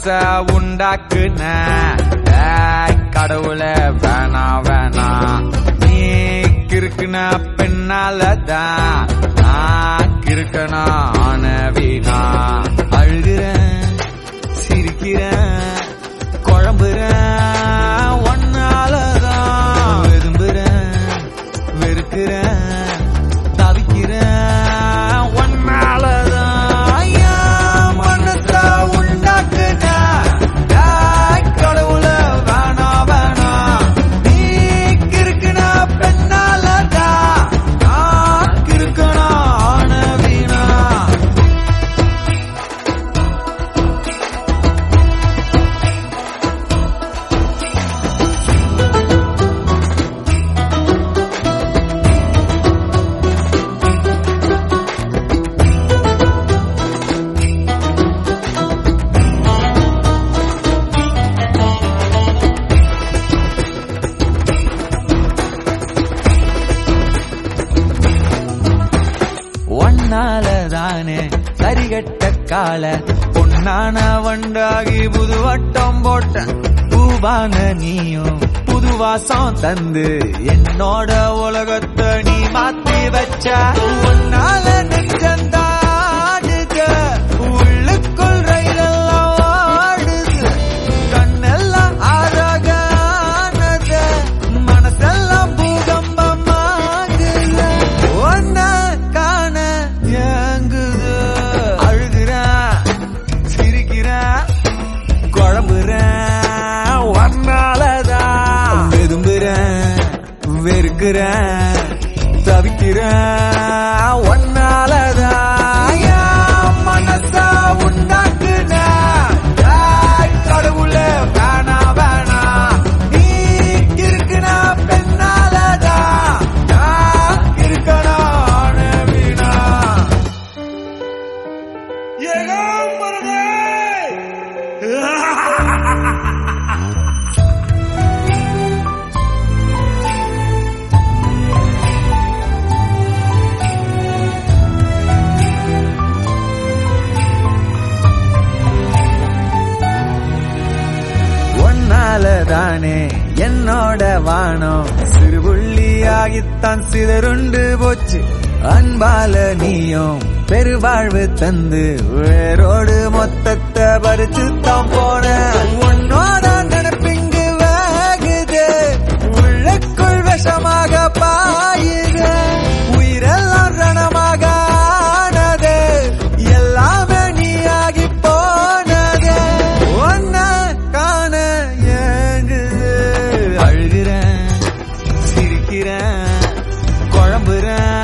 மனச உண்டாக்குன ஏய், கடவுளே வேணா வேணா நீ கிறுக்குன பின்னாலதான் நான் கிறுக்கனா ஆன வீணா அழுகிறேன் சிரிக்கிறேன் குழம்புறேன் ஒன்னாலதான் விரும்புறேன் வெறுக்கிறேன் தவிக்கிறேன் ஒன்னாலதான் என் மனசை உண்டாக்குன ஏய், கடவுளே வேணா வேணா நீ கிறுக்குன பெண்ணாலதான் நான் கிறுக்கனா ஆன வீணா ஒன்னாலதானே சரிகட்ட கால பொன்னான வண்டாகி புது வட்டம் போட்ட பூவான நீயும் புது வாசம் தந்து என்னோட உலகத்தை நீ மாத்தி வச்ச உன்னால நெஞ்சந்தாடுக உள்ளுக்குள் ரயிலெல்லாம் ஓடுது கண்ணெல்லாம் அழகானது மனசெல்லாம் பூகம்பமாகுது ஒன்ன காண ஏங்குது அழுகிறேன் சிரிக்கிறேன் குழம்புறேன் ஒன்னாலதான் விரும்புறேன் வெறுக்கிறேன் தவிக்கிறேன் ஒன்னாலதான் என் மனச உண்டாக்குன ஏய், கடவுளே வேணா வேணா நீ இருக்கிற பெண்ணாலதான் நான் இருக்கணும் வீணா ஒன்னாலதானே என்னோட வானம் சிறுபுள்ளியாகித்தான் சிதறுண்டு போச்சு அன்பால நீயும் பெருவாழ்வு தந்து வேரோடு மொத்தத்தை பறிச்சு தான் போன உன்னோட நினைப்பிங்கு வேகுது உள்ளுக்குள் விஷமாக பாயுது உயிரெல்லாம் ரணமாக ஆனது எல்லாமே நீயாகி போனது ஒன்ன காண ஏங்குது அழுகிறேன் சிரிக்கிறேன் குழம்புறேன்